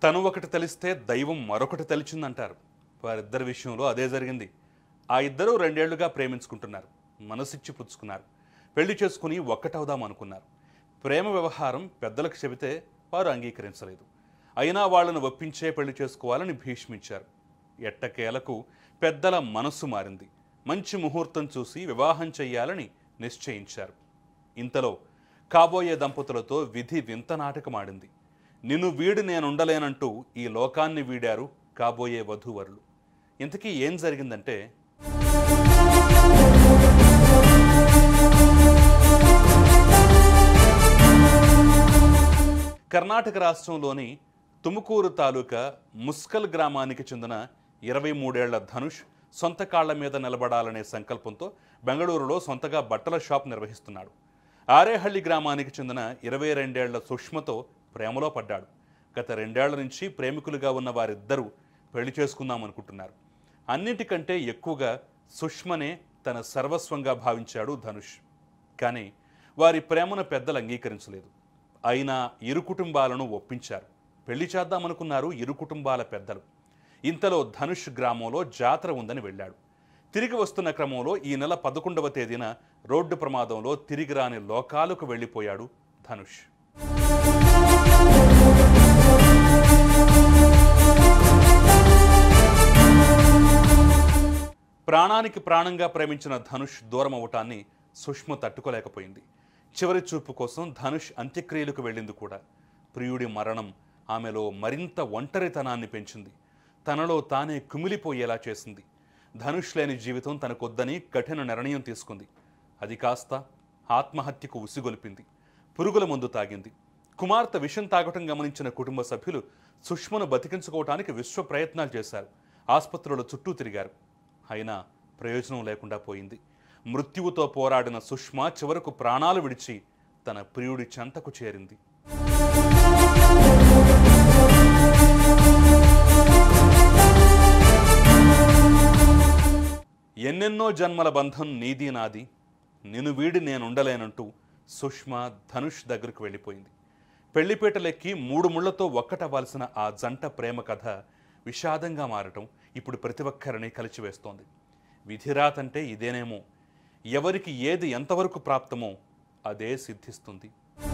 తను ఒకటి తెలిస్తే దైవం మరొకటి తెలిచిందంటారు వారిద్దరి విషయంలో అదే జరిగింది ఆ ఇద్దరూ రెండేళ్లుగా ప్రేమించుకుంటున్నారు మనసిచ్చి పుచ్చుకున్నారు పెళ్లి చేసుకుని ఒక్కటవుదాం అనుకున్నారు ప్రేమ వ్యవహారం పెద్దలకు చెబితే వారు అంగీకరించలేదు అయినా వాళ్ళను ఒప్పించే పెళ్లి చేసుకోవాలని భీష్మించారు ఎట్టకేలకు పెద్దల మనస్సు మారింది మంచి ముహూర్తం చూసి వివాహం చెయ్యాలని నిశ్చయించారు ఇంతలో కాబోయే దంపతులతో విధి వింత నాటకమాడింది నిన్ను వీడి నేనుండలేనంటూ ఈ లోకాన్ని వీడారు కాబోయే వధూవరులు ఇంతకీ ఏం జరిగిందంటే కర్ణాటక రాష్ట్రంలోని తుముకూరు తాలూకా ముస్కల్ గ్రామానికి చెందిన ఇరవై మూడేళ్ల ధనుష్ సొంత కాళ్ల మీద నిలబడాలనే సంకల్పంతో బెంగళూరులో సొంతగా బట్టల షాప్ నిర్వహిస్తున్నాడు ఆరేహಳ್ಳಿ గ్రామానికి చెందిన ఇరవై రెండేళ్ల సుష్మతో ప్రేమలో పడ్డాడు గత రెండేళ్ల నుంచి ప్రేమికులుగా ఉన్న వారిద్దరూ పెళ్లి చేసుకుందాం అనుకుంటున్నారు అన్నిటికంటే ఎక్కువగా సుష్మనే తన సర్వస్వంగా భావించాడు ధనుష్ కానీ వారి ప్రేమను పెద్దలు అంగీకరించలేదు అయినా ఇరు కుటుంబాలను ఒప్పించారు పెళ్లి చేద్దామనుకున్నారు ఇరు కుటుంబాల పెద్దలు ఇంతలో ధనుష్ గ్రామంలో జాతర ఉందని వెళ్ళాడు తిరిగి వస్తున్న క్రమంలో ఈ నెల పదకొండవ తేదీన రోడ్డు ప్రమాదంలో తిరిగి రాని లోకాలకు వెళ్ళిపోయాడు ధనుష్ ప్రాణానికి ప్రాణంగా ప్రేమించిన ధనుష్ దూరం అవటాన్ని సుష్మ తట్టుకోలేకపోయింది చివరి చూపు కోసం ధనుష్ అంత్యక్రియలకు వెళ్ళింది కూడా ప్రియుడి మరణం ఆమెలో మరింత ఒంటరితనాన్ని పెంచింది తనలో తానే కుమిలిపోయేలా చేసింది ధనుష్ లేని జీవితం తనకొద్దని కఠిన నిర్ణయం తీసుకుంది అది కాస్త ఆత్మహత్యకు ఉసిగొలిపింది పురుగుల మందు తాగింది కుమార్తె విషం తాగటం గమనించిన కుటుంబ సభ్యులు సుష్మను బతికించుకోవటానికి విశ్వ ప్రయత్నాలు చేశారు ఆసుపత్రుల చుట్టూ తిరిగారు అయినా ప్రయోజనం లేకుండా పోయింది మృత్యువుతో పోరాడిన సుష్మా చివరకు ప్రాణాలు విడిచి తన ప్రియుడి చెంతకు చేరింది ఎన్నెన్నో జన్మల బంధం నీది నాది నిన్ను వీడి నేనుండలేనంటూ సుష్మా ధనుష్ దగ్గరకు వెళ్ళిపోయింది పెళ్లిపేటలెక్కి మూడు ముళ్లతో ఒక్కటవ్వాల్సిన ఆ జంట ప్రేమ కథ విషాదంగా మారటం ఇప్పుడు ప్రతి ఒక్కరిని కలిచివేస్తోంది విధిరాతంటే ఇదేనేమో ఎవరికి ఏది ఎంతవరకు ప్రాప్తమో అదే సిద్ధిస్తుంది